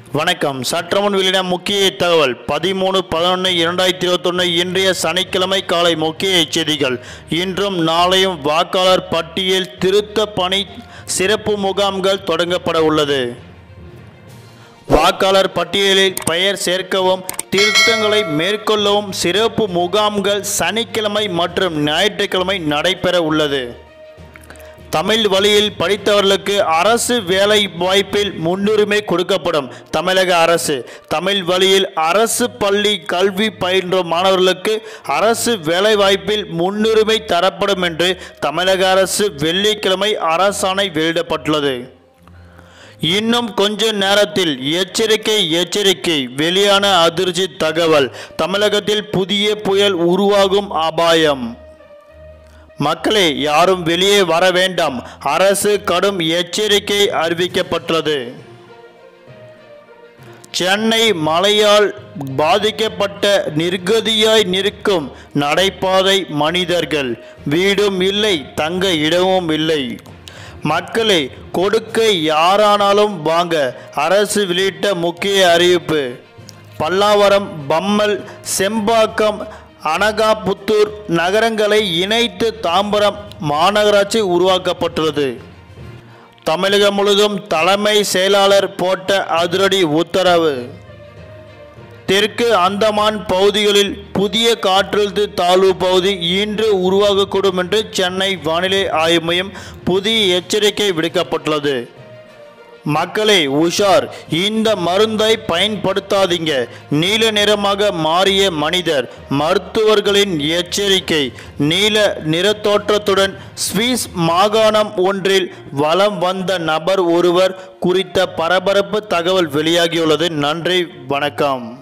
வணக்கம் சற்றமுன் வெளியிட முக்கிய தகவல் பதிமூணு பதினொன்று இரண்டாயிரத்தி இருபத்தொன்று இன்றைய சனிக்கிழமை காலை முக்கிய செய்திகள் இன்றும் நாளையும் வாக்காளர் பட்டியல் திருத்த பணி சிறப்பு முகாம்கள் தொடங்கப்பட உள்ளது வாக்காளர் பட்டியலில் பெயர் சேர்க்கவும் திருத்தங்களை மேற்கொள்ளவும் சிறப்பு முகாம்கள் சனிக்கிழமை மற்றும் ஞாயிற்றுக்கிழமை நடைபெற உள்ளது தமிழ் வழியில் படித்தவர்களுக்கு அரசு வேலை வாய்ப்பில் முன்னுரிமை கொடுக்கப்படும் தமிழக அரசு தமிழ் வழியில் அரசு பள்ளி கல்வி பயின்ற மாணவர்களுக்கு அரசு வேலை வாய்ப்பில் முன்னுரிமை தரப்படும் என்று தமிழக அரசு வெள்ளிக்கிழமை அரசாணை வெளியிடப்பட்டுள்ளது இன்னும் கொஞ்ச நேரத்தில் எச்சரிக்கை எச்சரிக்கை வெளியான அதிர்ச்சி தகவல் தமிழகத்தில் புதிய புயல் உருவாகும் அபாயம் மக்களே யாரும் வெளியே வர வேண்டாம் அரசு கடும் எச்சரிக்கை அறிவிக்கப்பட்டுள்ளது சென்னை மழையால் பாதிக்கப்பட்ட நிர்கதியாய் நிற்கும் நடைபாதை மனிதர்கள் வீடும் இல்லை தங்க இடமும் இல்லை மக்களே கொடுக்க யாரானாலும் வாங்க அரசு வெளியிட்ட முக்கிய அறிவிப்பு பல்லாவரம் பம்மல் செம்பாக்கம் அனகாபுத்தூர் நகரங்களை இணைத்து தாம்பரம் மாநகராட்சி உருவாக்கப்பட்டுள்ளது தமிழகம் முழுவதும் தலைமை செயலாளர் போட்ட அதிரடி உத்தரவு தெற்கு அந்தமான் பகுதிகளில் புதிய காற்றழுத்த தாழ்வு பகுதி இன்று உருவாகக்கூடும் என்று சென்னை வானிலை ஆய்வு மையம் புதிய எச்சரிக்கை விடுக்கப்பட்டுள்ளது மக்களே உஷார் இந்த மருந்தை பயன்படுத்தாதீங்க நீல நிறமாக மாறிய மனிதர் மருத்துவர்களின் எச்சரிக்கை நீல நிறத்தோற்றத்துடன் ஸ்வீஸ் மாகாணம் ஒன்றில் வலம் வந்த நபர் ஒருவர் குறித்த பரபரப்பு தகவல் வெளியாகியுள்ளது நன்றி வணக்கம்